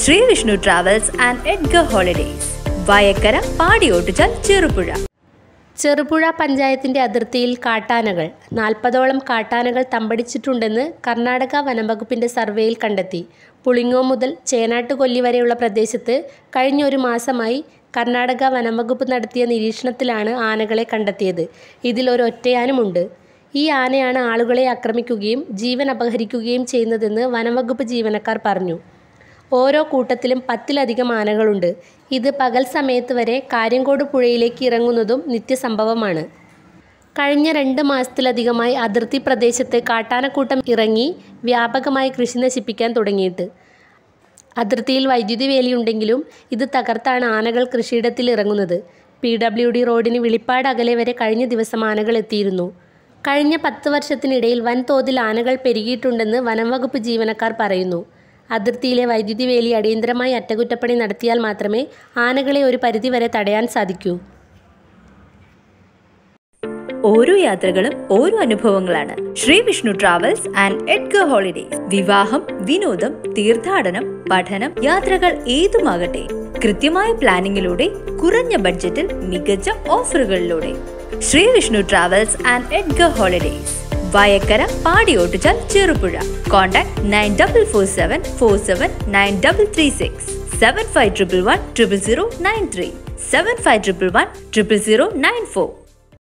Shri Vishnu travels and Edgar holidays Vayakkara Padiyottuchal Cherupuzha Cherupuzha പഞ്ചായത്തിന്റെ അതിർത്തിയിൽ കാട്ടാനകൾ നാൽപ്പതോളം കാട്ടാനകൾ തമ്പടിച്ചിട്ടുണ്ടെന്ന് കർണാടക വനംവകുപ്പിന്റെ സർവേയിൽ കണ്ടെത്തി പുളിങ്ങോ മുതൽ ചേനാട്ടുകൊല്ലി വരെയുള്ള പ്രദേശത്ത് കഴിഞ്ഞ ഒരു മാസമായി കർണാടക വനംവകുപ്പ് നടത്തിയ നിരീക്ഷണത്തിലാണ് ആനകളെ കണ്ടെത്തിയത് ഇതിൽ ഒരു ഒറ്റയാനുമുണ്ട് ഈ ആനയാണ് ആളുകളെ ആക്രമിക്കുകയും ജീവൻ അപഹരിക്കുകയും ചെയ്യുന്നതെന്ന് വനംവകുപ്പ് ജീവനക്കാർ പറഞ്ഞു ഓരോ കൂട്ടത്തിലും പത്തിലധികം ആനകളുണ്ട് ഇത് പകൽ സമയത്ത് വരെ കാര്യങ്കോട് പുഴയിലേക്ക് ഇറങ്ങുന്നതും നിത്യസംഭവമാണ് കഴിഞ്ഞ രണ്ട് മാസത്തിലധികമായി അതിർത്തി പ്രദേശത്ത് കാട്ടാനക്കൂട്ടം ഇറങ്ങി വ്യാപകമായി കൃഷി നശിപ്പിക്കാൻ തുടങ്ങിയിട്ട് അതിർത്തിയിൽ വൈദ്യുതി വേലിയുണ്ടെങ്കിലും ഇത് തകർത്താണ് ആനകൾ കൃഷിയിടത്തിൽ ഇറങ്ങുന്നത് പി ഡബ്ല്യു ഡി റോഡിന് വിളിപ്പാട് അകലെ വരെ കഴിഞ്ഞ ദിവസം ആനകൾ എത്തിയിരുന്നു കഴിഞ്ഞ പത്ത് വർഷത്തിനിടയിൽ വൻതോതിൽ ആനകൾ പെരുകിയിട്ടുണ്ടെന്ന് വനംവകുപ്പ് ജീവനക്കാർ പറയുന്നു അതിർത്തിയിലെ വൈദ്യുതി വേലി അടിയന്തരമായി അറ്റകുറ്റപ്പണി നടത്തിയാൽ മാത്രമേ ആനകളെ ഒരു പരിധിവരെ തടയാൻ സാധിക്കൂ ഓരോ യാത്രകളും ഓരോ അനുഭവങ്ങളാണ് Shri Vishnu travels and Edgar holidays വിവാഹം വിനോദം തീർത്ഥാടനം പഠനം യാത്രകൾ ഏതുമാകട്ടെ കൃത്യമായ പ്ലാനിങ്ങിലൂടെ കുറഞ്ഞ ബഡ്ജറ്റിൽ മികച്ച ഓഫറുകളിലൂടെ Shri Vishnu travels and Edgar holidays Vayakkara Padiyottuchal Cherupuzha contact nine double four seven four seven nine double three six seven five triple one triple zero nine three seven five triple one triple zero nine four